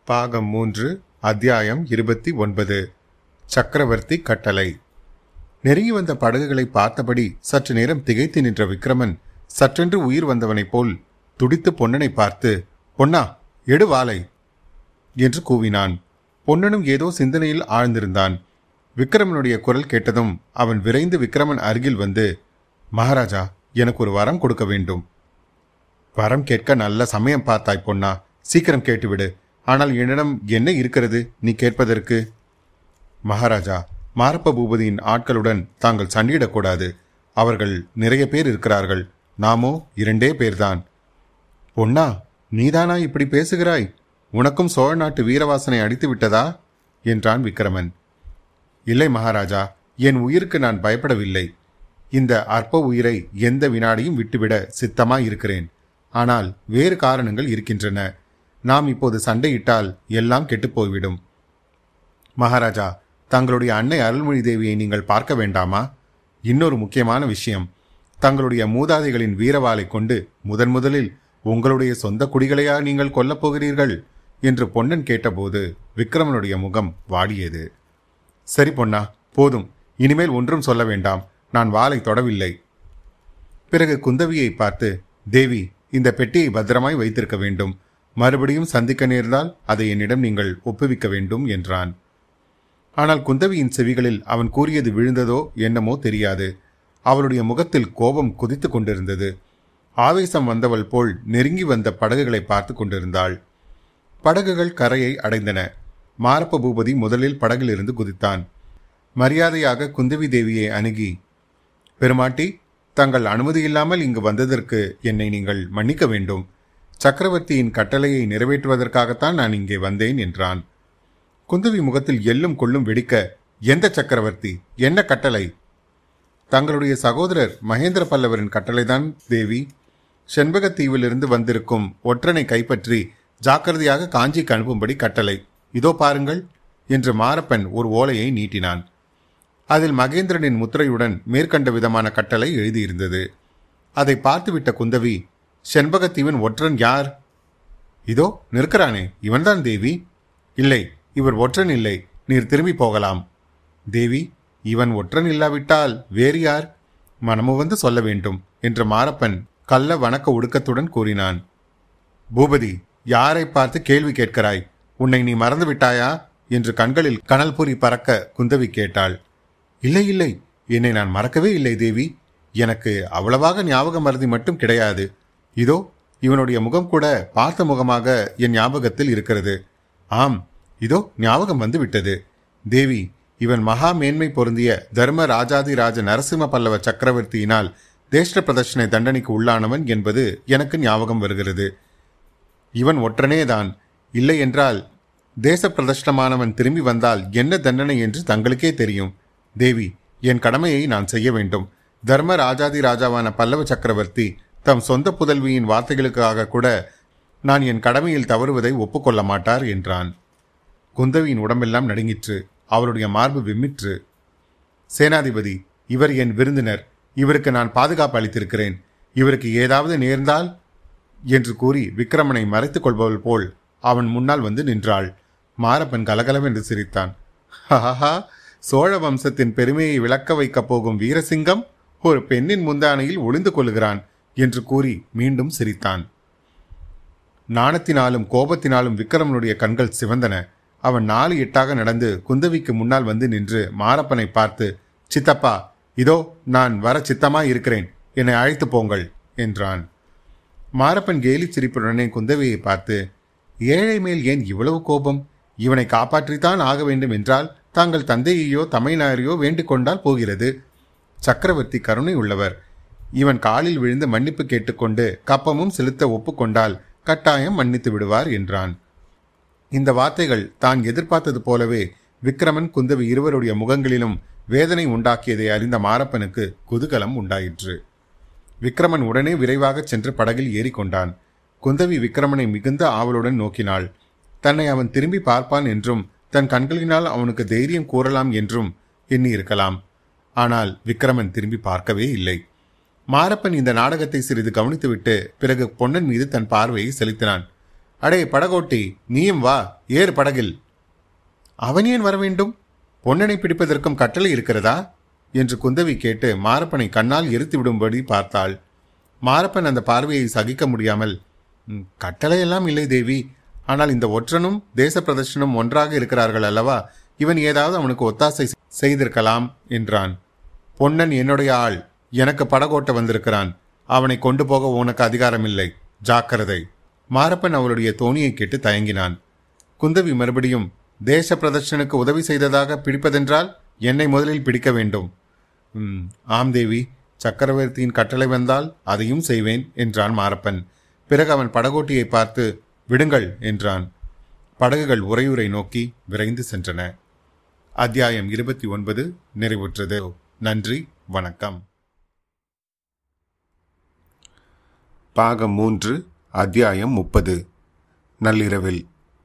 பாகம் மூன்று அத்தியாயம் இருபத்தி ஒன்பது சக்கரவர்த்தி கட்டளை நெருங்கி வந்த படகுகளை பார்த்தபடி சற்று நேரம் திகைத்து நின்ற விக்ரமன் சற்றென்று உயிர் வந்தவனைப் போல் துடித்து பொன்னனை பார்த்து பொன்னா எடு வாளை என்று கூவினான் பொன்னனும் ஏதோ சிந்தனையில் ஆழ்ந்திருந்தான் விக்ரமனுடைய குரல் கேட்டதும் அவன் விரைந்து விக்ரமன் அருகில் வந்து மகாராஜா எனக்கு ஒரு வரம் கொடுக்க வேண்டும் வரம் கேட்க நல்ல சமயம் பார்த்தாய் பொன்னா சீக்கிரம் கேட்டுவிடு ஆனால் என்னிடம் என்ன இருக்கிறது நீ கேட்பதற்கு மகாராஜா மாரப்ப பூபதியின் ஆட்களுடன் தாங்கள் சண்டையிடக்கூடாது அவர்கள் நிறைய பேர் இருக்கிறார்கள் நாமோ இரண்டே பேர்தான் பொன்னா நீதானா இப்படி பேசுகிறாய் உனக்கும் சோழ நாட்டு வீரவாசனை அடித்து விட்டதா என்றான் விக்ரமன் இல்லை மகாராஜா என் உயிருக்கு நான் பயப்படவில்லை இந்த அற்ப உயிரை எந்த வினாடியும் விட்டுவிட சித்தமாய் இருக்கிறேன் ஆனால் வேறு காரணங்கள் இருக்கின்றன நாம் இப்போது சண்டையிட்டால் எல்லாம் கெட்டுப் போய்விடும் மகாராஜா தங்களுடைய அன்னை அருள்மொழி தேவியை நீங்கள் பார்க்க வேண்டாமா இன்னொரு முக்கியமான விஷயம் தங்களுடைய மூதாதைகளின் வீரவாளை கொண்டு முதன் முதலில் உங்களுடைய சொந்த குடிகளையா நீங்கள் கொல்லப் போகிறீர்கள் என்று பொன்னன் கேட்டபோது விக்ரமனுடைய முகம் வாடியது சரி பொன்னா போதும் இனிமேல் ஒன்றும் சொல்ல வேண்டாம் நான் வாளை தொடவில்லை பிறகு குந்தவியை பார்த்து தேவி இந்த பெட்டியை பத்திரமாய் வைத்திருக்க வேண்டும் மறுபடியும் சந்திக்க நேர்ந்தால் அதை என்னிடம் நீங்கள் ஒப்புவிக்க வேண்டும் என்றான் ஆனால் குந்தவியின் செவிகளில் அவன் கூறியது விழுந்ததோ என்னமோ தெரியாது அவளுடைய முகத்தில் கோபம் குதித்துக் கொண்டிருந்தது ஆவேசம் வந்தவள் போல் நெருங்கி வந்த படகுகளை பார்த்து கொண்டிருந்தாள் படகுகள் கரையை அடைந்தன மாரப்ப பூபதி முதலில் படகிலிருந்து குதித்தான் மரியாதையாக குந்தவி தேவியை அணுகி பெருமாட்டி தங்கள் அனுமதி இல்லாமல் இங்கு வந்ததற்கு என்னை நீங்கள் மன்னிக்க வேண்டும் சக்கரவர்த்தியின் கட்டளையை நிறைவேற்றுவதற்காகத்தான் நான் இங்கே வந்தேன் என்றான் குந்தவி முகத்தில் எள்ளும் கொள்ளும் வெடிக்க எந்த சக்கரவர்த்தி என்ன கட்டளை தங்களுடைய சகோதரர் மகேந்திர பல்லவரின் கட்டளைதான் தேவி செண்பகத்தீவிலிருந்து வந்திருக்கும் ஒற்றனை கைப்பற்றி ஜாக்கிரதையாக காஞ்சிக்கு அனுப்பும்படி கட்டளை இதோ பாருங்கள் என்று மாரப்பன் ஒரு ஓலையை நீட்டினான் அதில் மகேந்திரனின் முத்திரையுடன் மேற்கண்ட விதமான கட்டளை எழுதியிருந்தது அதை பார்த்துவிட்ட குந்தவி செண்பகத்தீவன் ஒற்றன் யார் இதோ நிற்கிறானே இவன்தான் தேவி இல்லை இவர் ஒற்றன் இல்லை நீர் திரும்பி போகலாம் தேவி இவன் ஒற்றன் இல்லாவிட்டால் வேறு யார் மனமு வந்து சொல்ல வேண்டும் என்று மாரப்பன் கள்ள வணக்க ஒடுக்கத்துடன் கூறினான் பூபதி யாரை பார்த்து கேள்வி கேட்கிறாய் உன்னை நீ மறந்து விட்டாயா என்று கண்களில் கனல் பொறி பறக்க குந்தவி கேட்டாள் இல்லை இல்லை என்னை நான் மறக்கவே இல்லை தேவி எனக்கு அவ்வளவாக ஞாபக மருதி மட்டும் கிடையாது இதோ இவனுடைய முகம் கூட பார்த்த முகமாக என் ஞாபகத்தில் இருக்கிறது ஆம் இதோ ஞாபகம் வந்து விட்டது தேவி இவன் மகா மேன்மை பொருந்திய தர்ம ராஜாதி ராஜ நரசிம்ம பல்லவ சக்கரவர்த்தியினால் தேஷ்ட பிரதர்ஷனை தண்டனைக்கு உள்ளானவன் என்பது எனக்கு ஞாபகம் வருகிறது இவன் ஒற்றனேதான் இல்லை என்றால் தேச பிரதர்ஷனமானவன் திரும்பி வந்தால் என்ன தண்டனை என்று தங்களுக்கே தெரியும் தேவி என் கடமையை நான் செய்ய வேண்டும் தர்ம ராஜாதி ராஜாவான பல்லவ சக்கரவர்த்தி தம் சொந்த புதல்வியின் வார்த்தைகளுக்காக கூட நான் என் கடமையில் தவறுவதை ஒப்புக்கொள்ள மாட்டார் என்றான் குந்தவியின் உடம்பெல்லாம் நடுங்கிற்று அவளுடைய மார்பு விம்மிற்று சேனாதிபதி இவர் என் விருந்தினர் இவருக்கு நான் பாதுகாப்பு அளித்திருக்கிறேன் இவருக்கு ஏதாவது நேர்ந்தால் என்று கூறி விக்ரமனை மறைத்துக் கொள்பவள் போல் அவன் முன்னால் வந்து நின்றாள் மாரப்பன் கலகலவென்று சிரித்தான் ஹஹா சோழ வம்சத்தின் பெருமையை விளக்க வைக்கப் போகும் வீரசிங்கம் ஒரு பெண்ணின் முந்தானையில் ஒளிந்து கொள்கிறான் என்று கூறி மீண்டும் சிரித்தான் நாணத்தினாலும் கோபத்தினாலும் விக்ரமனுடைய கண்கள் சிவந்தன அவன் நாலு எட்டாக நடந்து குந்தவிக்கு முன்னால் வந்து நின்று மாரப்பனை பார்த்து சித்தப்பா இதோ நான் வர சித்தமாய் இருக்கிறேன் என்னை அழைத்து போங்கள் என்றான் மாரப்பன் கேலி சிரிப்புடனே குந்தவியை பார்த்து ஏழை மேல் ஏன் இவ்வளவு கோபம் இவனை காப்பாற்றித்தான் ஆக வேண்டும் என்றால் தாங்கள் தந்தையையோ தமையனாரையோ வேண்டிக் கொண்டால் போகிறது சக்கரவர்த்தி கருணை உள்ளவர் இவன் காலில் விழுந்து மன்னிப்பு கேட்டுக்கொண்டு கப்பமும் செலுத்த ஒப்புக்கொண்டால் கட்டாயம் மன்னித்து விடுவார் என்றான் இந்த வார்த்தைகள் தான் எதிர்பார்த்தது போலவே விக்ரமன் குந்தவி இருவருடைய முகங்களிலும் வேதனை உண்டாக்கியதை அறிந்த மாரப்பனுக்கு குதூகலம் உண்டாயிற்று விக்ரமன் உடனே விரைவாக சென்று படகில் ஏறிக்கொண்டான் குந்தவி விக்ரமனை மிகுந்த ஆவலுடன் நோக்கினாள் தன்னை அவன் திரும்பி பார்ப்பான் என்றும் தன் கண்களினால் அவனுக்கு தைரியம் கூறலாம் என்றும் எண்ணி இருக்கலாம் ஆனால் விக்ரமன் திரும்பி பார்க்கவே இல்லை மாரப்பன் இந்த நாடகத்தை சிறிது கவனித்துவிட்டு பிறகு பொன்னன் மீது தன் பார்வையை செலுத்தினான் அடே படகோட்டி நீயும் வா ஏறு படகில் அவன் ஏன் வர வேண்டும் பொன்னனை பிடிப்பதற்கும் கட்டளை இருக்கிறதா என்று குந்தவி கேட்டு மாரப்பனை கண்ணால் எரித்து விடும்படி பார்த்தாள் மாரப்பன் அந்த பார்வையை சகிக்க முடியாமல் "ம், கட்டளையெல்லாம் இல்லை தேவி ஆனால் இந்த ஒற்றனும் தேச பிரதர்ஷனும் ஒன்றாக இருக்கிறார்கள் அல்லவா இவன் ஏதாவது அவனுக்கு ஒத்தாசை செய்திருக்கலாம் என்றான் பொன்னன் என்னுடைய ஆள் எனக்கு படகோட்ட வந்திருக்கிறான் அவனை கொண்டு போக உனக்கு அதிகாரம் இல்லை ஜாக்கிரதை மாரப்பன் அவளுடைய தோணியை கேட்டு தயங்கினான் குந்தவி மறுபடியும் தேச பிரதர்ஷனுக்கு உதவி செய்ததாக பிடிப்பதென்றால் என்னை முதலில் பிடிக்க வேண்டும் "ம், ஆம் தேவி சக்கரவர்த்தியின் கட்டளை வந்தால் அதையும் செய்வேன் என்றான் மாரப்பன் பிறகு அவன் படகோட்டியை பார்த்து விடுங்கள் என்றான் படகுகள் உறையூரை நோக்கி விரைந்து சென்றன அத்தியாயம் இருபத்தி ஒன்பது நிறைவுற்றது நன்றி வணக்கம் பாகம் மூன்று அத்தியாயம் முப்பது நள்ளிரவில்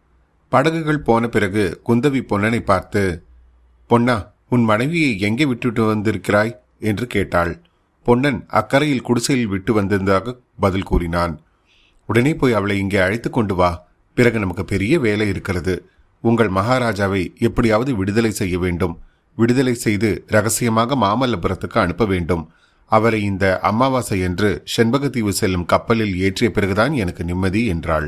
படகுகள் போன பிறகு குந்தவி பொன்னனை பார்த்து பொன்னா உன் மனைவியை எங்கே விட்டுட்டு வந்திருக்கிறாய் என்று கேட்டாள் பொன்னன் அக்கறையில் குடிசையில் விட்டு வந்திருந்ததாக பதில் கூறினான் உடனே போய் அவளை இங்கே அழைத்து கொண்டு வா பிறகு நமக்கு பெரிய வேலை இருக்கிறது உங்கள் மகாராஜாவை எப்படியாவது விடுதலை செய்ய வேண்டும் விடுதலை செய்து ரகசியமாக மாமல்லபுரத்துக்கு அனுப்ப வேண்டும் அவரை இந்த அமாவாசை என்று செண்பகத்தீவு செல்லும் கப்பலில் ஏற்றிய பிறகுதான் எனக்கு நிம்மதி என்றாள்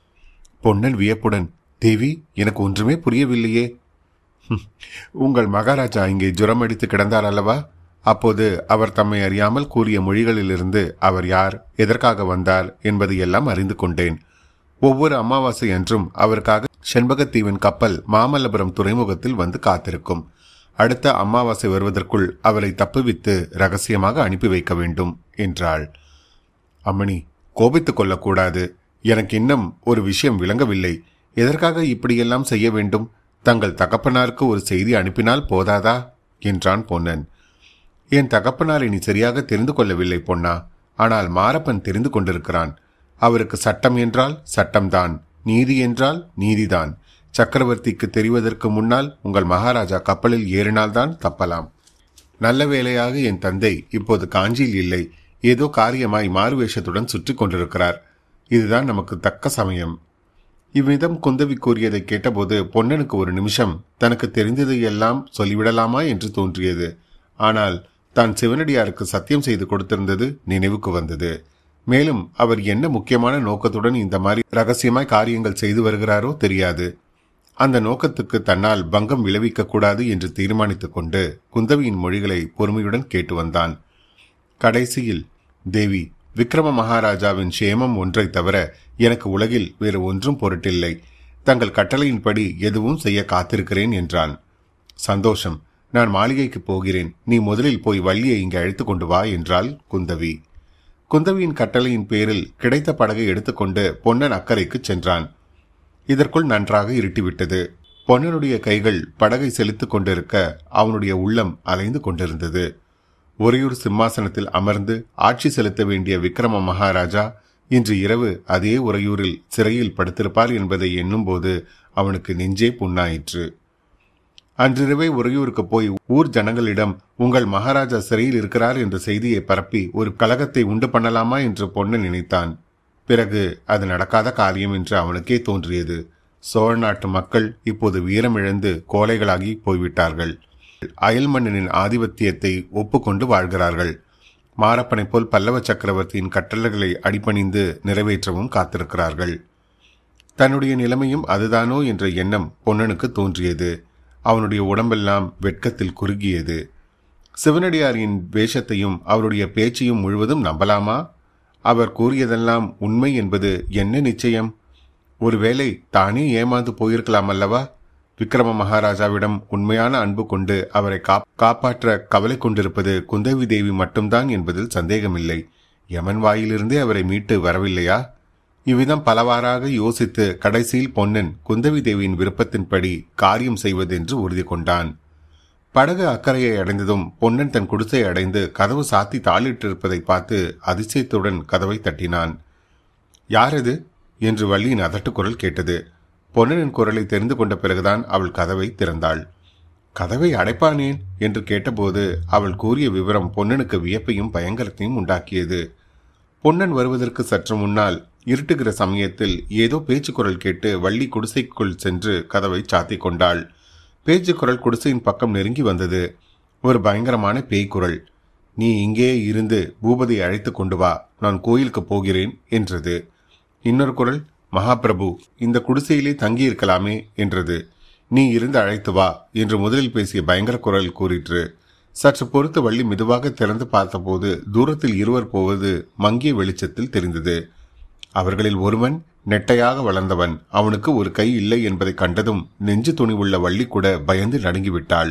பொன்னன் வியப்புடன் தேவி எனக்கு ஒன்றுமே புரியவில்லையே "ஹம், உங்கள் மகாராஜா இங்கே ஜுரமடித்து கிடந்தார் அல்லவா அப்போது அவர் தம்மை அறியாமல் கூறிய மொழிகளிலிருந்து அவர் யார் எதற்காக வந்தார் என்பதை எல்லாம் அறிந்து கொண்டேன் ஒவ்வொரு அமாவாசை அன்றும் அவருக்காக செண்பகத்தீவின் கப்பல் மாமல்லபுரம் துறைமுகத்தில் வந்து காத்திருக்கும் அடுத்த அமாவாசை வருவதற்குள் அவரை தப்புவித்து ரகசியமாக அனுப்பி வைக்க வேண்டும் என்றாள் அம்மணி கோபித்துக் கொள்ளக்கூடாது எனக்கு இன்னும் ஒரு விஷயம் விளங்கவில்லை எதற்காக இப்படியெல்லாம் செய்ய வேண்டும் தங்கள் தகப்பனாருக்கு ஒரு செய்தி அனுப்பினால் போதாதா என்றான் பொன்னன் என் தகப்பனாரை நீ சரியாக தெரிந்து கொள்ளவில்லை பொன்னா ஆனால் மாரப்பன் தெரிந்து கொண்டிருக்கிறான் அவருக்கு சட்டம் என்றால் சட்டம்தான் நீதி என்றால் நீதிதான் சக்கரவர்த்திக்கு தெரிவதற்கு முன்னால் உங்கள் மகாராஜா கப்பலில் ஏறினால்தான் தப்பலாம் நல்ல வேளையாக என் தந்தை இப்போது காஞ்சியில் இல்லை ஏதோ காரியமாய் மாறுவேஷத்துடன் சுற்றி கொண்டிருக்கிறார் இதுதான் நமக்கு தக்க சமயம் இவ்விதம் குந்தவி கூறியதை கேட்டபோது பொன்னனுக்கு ஒரு நிமிஷம் தனக்கு தெரிந்ததையெல்லாம் சொல்லிவிடலாமா என்று தோன்றியது ஆனால் தான் சிவனடியாருக்கு சத்தியம் செய்து கொடுத்திருந்தது நினைவுக்கு வந்தது மேலும் அவர் என்ன முக்கியமான நோக்கத்துடன் இந்த மாதிரி ரகசியமாய் காரியங்கள் செய்து வருகிறாரோ தெரியாது அந்த நோக்கத்துக்கு தன்னால் பங்கம் விளைவிக்க கூடாது என்று தீர்மானித்துக் கொண்டு குந்தவியின் மொழிகளை பொறுமையுடன் கேட்டு வந்தான் கடைசியில் தேவி விக்ரம மகாராஜாவின் சேமம் ஒன்றை தவிர எனக்கு உலகில் வேறு ஒன்றும் பொருட்டில்லை தங்கள் கட்டளையின்படி எதுவும் செய்ய காத்திருக்கிறேன் என்றான் சந்தோஷம் நான் மாளிகைக்கு போகிறேன் நீ முதலில் போய் வள்ளியை இங்கே அழைத்து கொண்டு வா என்றாள் குந்தவி குந்தவியின் கட்டளையின் பேரில் கிடைத்த படகை எடுத்துக்கொண்டு பொன்னன் அக்கறைக்கு சென்றான் இதற்குள் நன்றாக இருட்டிவிட்டது பொன்னனுடைய கைகள் படகை செலுத்திக் கொண்டிருக்க அவனுடைய உள்ளம் அலைந்து கொண்டிருந்தது ஒரையூர் சிம்மாசனத்தில் அமர்ந்து ஆட்சி செலுத்த வேண்டிய விக்ரம மகாராஜா இன்று இரவு அதே உறையூரில் சிறையில் படுத்திருப்பார் என்பதை எண்ணும்போது அவனுக்கு நெஞ்சே புண்ணாயிற்று அன்றிரவே உறையூருக்கு போய் ஊர் ஜனங்களிடம் உங்கள் மகாராஜா சிறையில் இருக்கிறார் என்ற செய்தியை பரப்பி ஒரு கலகத்தை உண்டு பண்ணலாமா என்று பொண்ணு நினைத்தான் பிறகு அது நடக்காத காரியம் என்று அவனுக்கே தோன்றியது சோழ நாட்டு மக்கள் இப்போது வீரமிழந்து கோலைகளாகி போய்விட்டார்கள் அயல் மன்னனின் ஆதிபத்தியத்தை ஒப்புக்கொண்டு வாழ்கிறார்கள் மாரப்பனைப் போல் பல்லவ சக்கரவர்த்தியின் கட்டளைகளை அடிபணிந்து நிறைவேற்றவும் காத்திருக்கிறார்கள் தன்னுடைய நிலைமையும் அதுதானோ என்ற எண்ணம் பொன்னனுக்கு தோன்றியது அவனுடைய உடம்பெல்லாம் வெட்கத்தில் குறுகியது சிவனடியாரின் வேஷத்தையும் அவருடைய பேச்சையும் முழுவதும் நம்பலாமா அவர் கூறியதெல்லாம் உண்மை என்பது என்ன நிச்சயம் ஒருவேளை தானே ஏமாந்து போயிருக்கலாம் அல்லவா விக்ரம மகாராஜாவிடம் உண்மையான அன்பு கொண்டு அவரை காப்- காப்பாற்ற கவலை கொண்டிருப்பது குந்தவி தேவி மட்டும்தான் என்பதில் சந்தேகமில்லை யமன் வாயிலிருந்தே அவரை மீட்டு வரவில்லையா இவ்விதம் பலவாறாக யோசித்து கடைசியில் பொன்னன் குந்தவி தேவியின் விருப்பத்தின்படி காரியம் செய்வதென்று உறுதி கொண்டான் படகு அக்கறையை அடைந்ததும் பொன்னன் தன் குடிசை அடைந்து கதவு சாத்தி தாளிட்டிருப்பதை பார்த்து அதிசயத்துடன் கதவை தட்டினான் யார் இது என்று வள்ளியின் அதட்டுக்குரல் கேட்டது பொன்னனின் குரலை தெரிந்து கொண்ட பிறகுதான் அவள் கதவை திறந்தாள் கதவை அடைப்பானேன் என்று கேட்டபோது அவள் கூறிய விவரம் பொன்னனுக்கு வியப்பையும் பயங்கரத்தையும் உண்டாக்கியது பொன்னன் வருவதற்கு சற்று முன்னால் இருட்டுகிற சமயத்தில் ஏதோ பேச்சு குரல் கேட்டு வள்ளி குடிசைக்குள் சென்று கதவை சாத்திக் கொண்டாள் பேச்சு குரல் குடிசையின் பக்கம் நெருங்கி வந்தது ஒரு பயங்கரமான பேய் குரல் நீ இங்கே இருந்து பூபதியை அழைத்து கொண்டு வா நான் கோயிலுக்கு போகிறேன் என்றது இன்னொரு குரல் மகாபிரபு இந்த குடிசையிலே தங்கியிருக்கலாமே என்றது நீ இருந்து அழைத்து வா என்று முதலில் பேசிய பயங்கர குரல் கூறிற்று சற்று பொறுத்து வள்ளி மெதுவாக திறந்து பார்த்தபோது தூரத்தில் இருவர் போவது மங்கிய வெளிச்சத்தில் தெரிந்தது அவர்களில் ஒருவன் நெட்டையாக வளர்ந்தவன் அவனுக்கு ஒரு கை இல்லை என்பதை கண்டதும் நெஞ்சு துணிவுள்ள வள்ளி கூட பயந்து நடுங்கிவிட்டாள்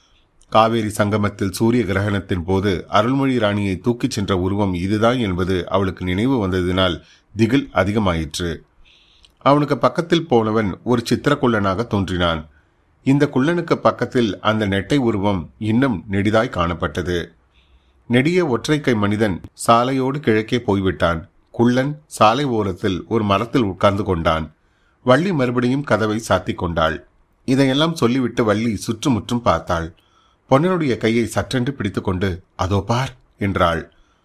காவேரி சங்கமத்தில் சூரிய கிரகணத்தின் போது அருள்மொழி ராணியை தூக்கிச் சென்ற உருவம் இதுதான் என்பது அவளுக்கு நினைவு வந்ததினால் திகில் அதிகமாயிற்று அவனுக்கு பக்கத்தில் போனவன் ஒரு சித்திரக்குள்ளனாக தோன்றினான் இந்த குள்ளனுக்கு பக்கத்தில் அந்த நெட்டை உருவம் இன்னும் நெடிதாய் காணப்பட்டது நெடிய ஒற்றைக்கை மனிதன் சாலையோடு கிழக்கே போய்விட்டான் குள்ளன் சாலை ஓரத்தில் ஒரு மரத்தில் உட்கார்ந்து கொண்டான் வள்ளி மறுபடியும் கதவை சாத்திக் கொண்டாள் இதையெல்லாம் சொல்லிவிட்டு வள்ளி சுற்றுமுற்றும் பார்த்தாள் பொன்னனுடைய கையை சற்றென்று பிடித்துக்கொண்டு அதோ பார் என்றாள்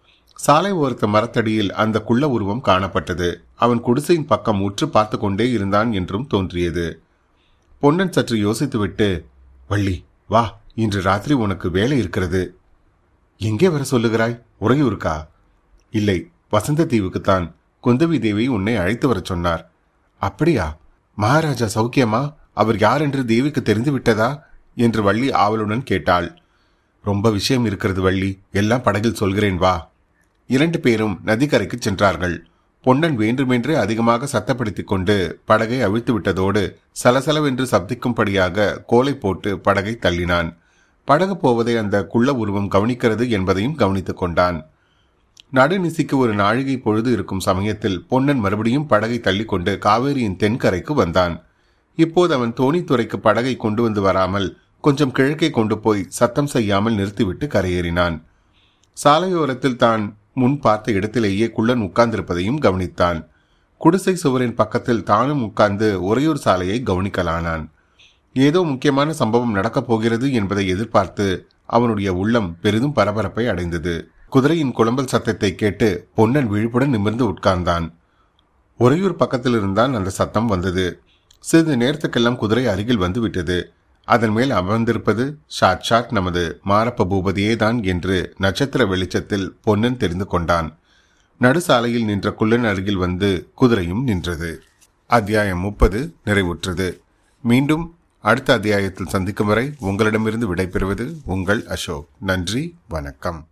சாலை ஓரத்து மரத்தடியில் அந்த குள்ள உருவம் காணப்பட்டது அவன் குடிசையின் பக்கம் உற்று பார்த்து கொண்டே இருந்தான் என்றும் தோன்றியது பொன்னன் சற்று யோசித்துவிட்டு வள்ளி வா இன்று ராத்திரி உனக்கு வேலை இருக்கிறது எங்கே வர சொல்லுகிறாய் உறையூருக்கா இல்லை வசந்த தீவுக்குத்தான் குந்தவி தேவி உன்னை அழைத்து வரச் சொன்னார் அப்படியா மகாராஜா சௌக்கியமா அவர் யார் என்று தேவிக்கு தெரிந்து விட்டதா என்று வள்ளி ஆவலுடன் கேட்டாள் ரொம்ப விஷயம் இருக்கிறது வள்ளி எல்லாம் படகில் சொல்கிறேன் வா இரண்டு பேரும் நதிக்கரைக்கு சென்றார்கள் பொன்னன் வேண்டுமென்றே அதிகமாக சத்தப்படுத்திக் கொண்டு படகை அவிழ்த்து விட்டதோடு சலசலவென்று சப்திக்கும்படியாக கோலை போட்டு படகை தள்ளினான் படகு போவதை அந்த குள்ள உருவம் கவனிக்கிறது என்பதையும் கவனித்துக் கொண்டான் நடுநிசிக்கு ஒரு நாழிகை பொழுது இருக்கும் சமயத்தில் பொன்னன் மறுபடியும் படகை தள்ளிக்கொண்டு காவேரியின் தென்கரைக்கு வந்தான் இப்போது அவன் தோணித்துறைக்கு படகை கொண்டு வந்து வராமல் கொஞ்சம் கிழக்கே கொண்டு போய் சத்தம் செய்யாமல் நிறுத்திவிட்டு கரையேறினான் சாலையோரத்தில் தான் முன் பார்த்த இடத்திலேயே குள்ளன் உட்கார்ந்திருப்பதையும் கவனித்தான் குடிசை சுவரின் பக்கத்தில் தானும் உட்கார்ந்து உறையூர் சாலையை கவனிக்கலானான் ஏதோ முக்கியமான சம்பவம் நடக்கப் போகிறது என்பதை எதிர்பார்த்து அவனுடைய உள்ளம் பெரிதும் பரபரப்பை அடைந்தது குதிரையின் குழம்பல் சத்தத்தை கேட்டு பொன்னன் விழிப்புடன் நிமிர்ந்து உட்கார்ந்தான் உறையூர் பக்கத்தில் இருந்தான் அந்த சத்தம் வந்தது சிறிது நேரத்துக்கெல்லாம் குதிரை அருகில் வந்து விட்டது அதன் மேல் அமர்ந்திருப்பது ஷாட் ஷாட் நமது மாரப்ப பூபதியே தான் என்று நட்சத்திர வெளிச்சத்தில் பொன்னன் தெரிந்து கொண்டான் நடுசாலையில் நின்ற குள்ளன் அருகில் வந்து குதிரையும் நின்றது அத்தியாயம் முப்பது நிறைவுற்றது மீண்டும் அடுத்த அத்தியாயத்தில் சந்திக்கும் வரை உங்களிடமிருந்து விடைபெறுவது உங்கள் அசோக் நன்றி வணக்கம்